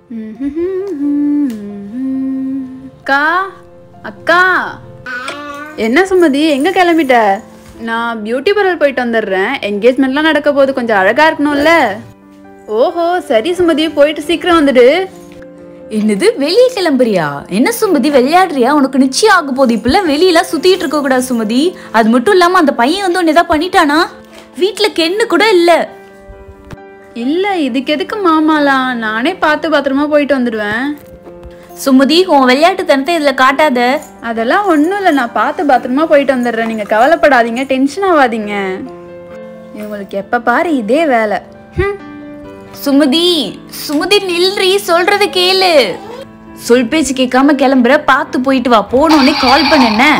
அக்கா அக்கா என்ன சுமதி எங்க கிளம்பிட்ட நான் பியூட்டி பார்லர் போயிட்டு வந்துடுறேன் என்கேஜ்மெண்ட்லாம் நடக்க போது கொஞ்சம் அழகா இருக்கணும்ல ஓஹோ சரி சுமதி போயிட்டு சீக்கிரம் வந்துடு என்னது வெளியே கிளம்புறியா என்ன சுமதி விளையாடுறியா உனக்கு நிச்சயம் ஆக போகுது இப்பெல்லாம் வெளியெல்லாம் சுத்திட்டு இருக்க கூடாது சுமதி அது மட்டும் இல்லாம அந்த பையன் வந்து உன்னை ஏதாவது பண்ணிட்டானா வீட்டுல கென்னு கூட இல்ல இல்ல இதுக்கு எதுக்கு மாமாலாம் நானே பார்த்து பத்திரமா போயிட்டு வந்துடுவேன் சுமதி உன் விளையாட்டு தனத்தை இதுல காட்டாத அதெல்லாம் ஒன்றும் இல்லை நான் பார்த்து பத்திரமா போயிட்டு வந்துடுறேன் நீங்கள் கவலைப்படாதீங்க டென்ஷன் ஆகாதீங்க இவங்களுக்கு எப்போ பாரு இதே வேலை ஹம். சுமதி சுமதி நில்றி சொல்றத கேளு சொல் பேச்சு கேட்காம கிளம்புற பார்த்து போயிட்டு வா போனோடனே கால் பண்ண என்ன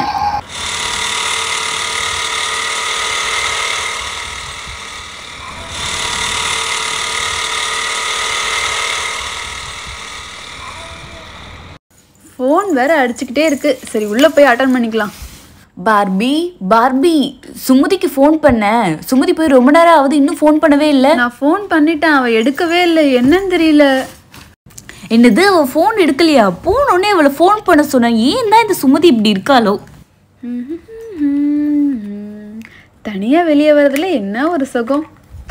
ஃபோன் வேற அடிச்சுக்கிட்டே இருக்கு சரி உள்ளே போய் அட்டன் பண்ணிக்கலாம் பார்பி பார்பி சுமதிக்கு ஃபோன் பண்ண சுமதி போய் ரொம்ப நேரம் ஆகுது இன்னும் ஃபோன் பண்ணவே இல்லை நான் ஃபோன் பண்ணிட்டேன் அவள் எடுக்கவே இல்லை என்னன்னு தெரியல என்னது அவ ஃபோன் எடுக்கலையா போனோடனே அவளை ஃபோன் பண்ண சொன்னேன் ஏன் தான் இந்த சுமதி இப்படி இருக்காளோ தனியாக வெளியே வர்றதுல என்ன ஒரு சுகம்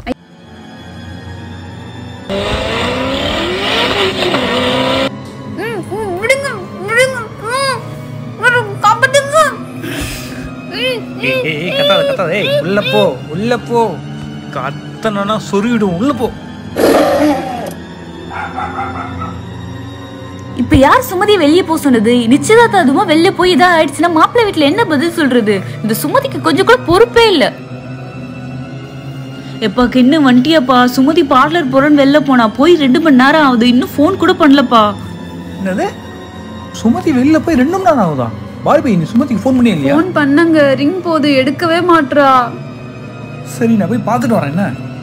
ஏய் ஏய், ஏய் கத்தாத கத்தாத ஏய் உள்ள போ உள்ள போ கத்தனா சொருவிடும் உள்ள போ இப்ப யார் சுமதியை வெளியே போக சொன்னது நிச்சயதார்த்தம் அதுமா வெளியே போய் இதா ஆயிடுச்சுன்னா மாப்பிள்ளை வீட்டுல என்ன பதில் சொல்றது இந்த சுமதிக்கு கொஞ்சம் கூட பொறுப்பே இல்ல எப்பா என்ன வண்டியாப்பா சுமதி பார்லர் போறேன்னு வெளில போனா போய் ரெண்டு மணி நேரம் ஆகுது இன்னும் ஃபோன் கூட பண்ணலப்பா என்னது சுமதி வெளில போய் ரெண்டு மணி நேரம் ஆகுதா பார்பி நீ சுமதிக்கு ஃபோன் பண்ணியா இல்லையா ஃபோன் பண்ணங்க ரிங் போது எடுக்கவே மாட்றா சரி நான் போய் பார்த்துட்டு வரேன் என்ன